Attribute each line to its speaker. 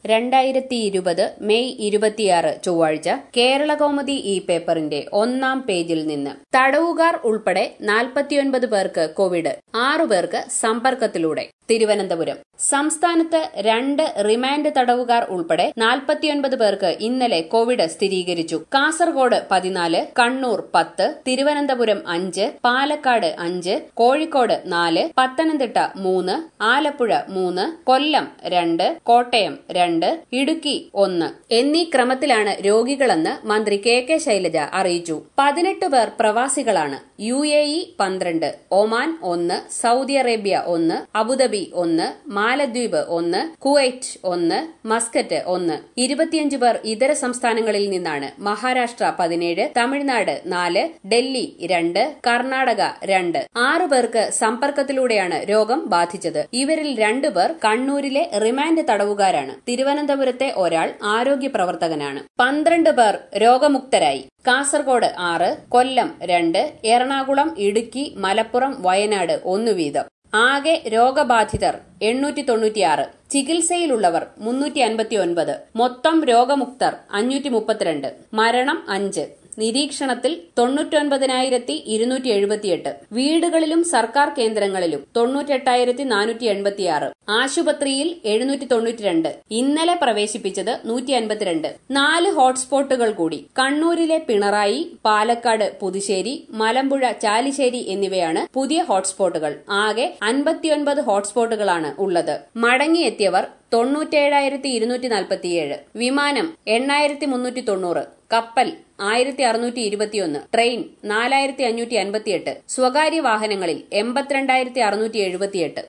Speaker 1: രണ്ടായിരത്തി ഇരുപത് മെയ് ഇരുപത്തിയാറ് ചൊവ്വാഴ്ച കേരളകൗമുദി ഈ പേപ്പറിന്റെ ഒന്നാം പേജിൽ നിന്ന് തടവുകാർ ഉൾപ്പെടെ നാൽപ്പത്തിയൊൻപത് പേർക്ക് കോവിഡ് ആറു പേർക്ക് സമ്പർക്കത്തിലൂടെ തിരുവനന്തപുരം സംസ്ഥാനത്ത് രണ്ട് റിമാൻഡ് തടവുകാർ ഉൾപ്പെടെ നാൽപ്പത്തിയൊൻപത് പേർക്ക് ഇന്നലെ കോവിഡ് സ്ഥിരീകരിച്ചു കാസർഗോഡ് പതിനാല് കണ്ണൂർ പത്ത് തിരുവനന്തപുരം അഞ്ച് പാലക്കാട് അഞ്ച് കോഴിക്കോട് നാല് പത്തനംതിട്ട മൂന്ന് ആലപ്പുഴ മൂന്ന് കൊല്ലം രണ്ട് കോട്ടയം രണ്ട് ഇടുക്കി ഒന്ന് എന്നീ ക്രമത്തിലാണ് രോഗികളെന്ന് മന്ത്രി കെ കെ ശൈലജ അറിയിച്ചു പതിനെട്ട് പേർ പ്രവാസികളാണ് യു എ ഇ പന്ത്രണ്ട് ഒമാൻ ഒന്ന് സൗദി അറേബ്യ ഒന്ന് അബുദാബി ഒന്ന് മാലദ്വീപ് ഒന്ന് കുവൈറ്റ് ഒന്ന് മസ്കറ്റ് ഒന്ന് ഇരുപത്തിയഞ്ച് പേർ ഇതര സംസ്ഥാനങ്ങളിൽ നിന്നാണ് മഹാരാഷ്ട്ര പതിനേഴ് തമിഴ്നാട് നാല് ഡൽഹി രണ്ട് കർണാടക രണ്ട് ആറു പേർക്ക് സമ്പർക്കത്തിലൂടെയാണ് രോഗം ബാധിച്ചത് ഇവരിൽ രണ്ടുപേർ കണ്ണൂരിലെ റിമാൻഡ് തടവുകാരാണ് തിരുവനന്തപുരത്തെ ഒരാൾ ആരോഗ്യ പ്രവർത്തകനാണ് പന്ത്രണ്ട് പേർ രോഗമുക്തരായി കാസർഗോഡ് ആറ് കൊല്ലം രണ്ട് എറണാകുളം ഇടുക്കി മലപ്പുറം വയനാട് ഒന്നു വീതം ആകെ രോഗബാധിതർ എണ്ണൂറ്റി തൊണ്ണൂറ്റിയാറ് ചികിത്സയിലുള്ളവർ മുന്നൂറ്റി അൻപത്തി ഒൻപത് മൊത്തം രോഗമുക്തർ അഞ്ഞൂറ്റി മുപ്പത്തിരണ്ട് മരണം അഞ്ച് നിരീക്ഷണത്തിൽ തൊണ്ണൂറ്റൊൻപതിനായിരത്തി ഇരുന്നൂറ്റി എഴുപത്തിയെട്ട് വീടുകളിലും സർക്കാർ കേന്ദ്രങ്ങളിലും തൊണ്ണൂറ്റെട്ടായിരത്തി നാനൂറ്റി എൺപത്തിയാറ് ആശുപത്രിയിൽ എഴുന്നൂറ്റി തൊണ്ണൂറ്റിരണ്ട് ഇന്നലെ പ്രവേശിപ്പിച്ചത് നൂറ്റി അൻപത്തിരണ്ട് നാല് ഹോട്ട്സ്പോട്ടുകൾ കൂടി കണ്ണൂരിലെ പിണറായി പാലക്കാട് പുതുശ്ശേരി മലമ്പുഴ ചാലിശ്ശേരി എന്നിവയാണ് പുതിയ ഹോട്ട്സ്പോട്ടുകൾ ആകെ അൻപത്തിയൊൻപത് ഹോട്ട്സ്പോട്ടുകളാണ് ഉള്ളത് മടങ്ങിയെത്തിയവർ തൊണ്ണൂറ്റേഴായിരത്തി ഇരുന്നൂറ്റി നാൽപ്പത്തിയേഴ് വിമാനം എണ്ണായിരത്തി മുന്നൂറ്റി തൊണ്ണൂറ് കപ്പൽ ആയിരത്തി അറുന്നൂറ്റി ഇരുപത്തിയൊന്ന് ട്രെയിൻ നാലായിരത്തി അഞ്ഞൂറ്റി അൻപത്തിയെട്ട് സ്വകാര്യ വാഹനങ്ങളിൽ എൺപത്തിരണ്ടായിരത്തി അറുന്നൂറ്റി എഴുപത്തിയെട്ട്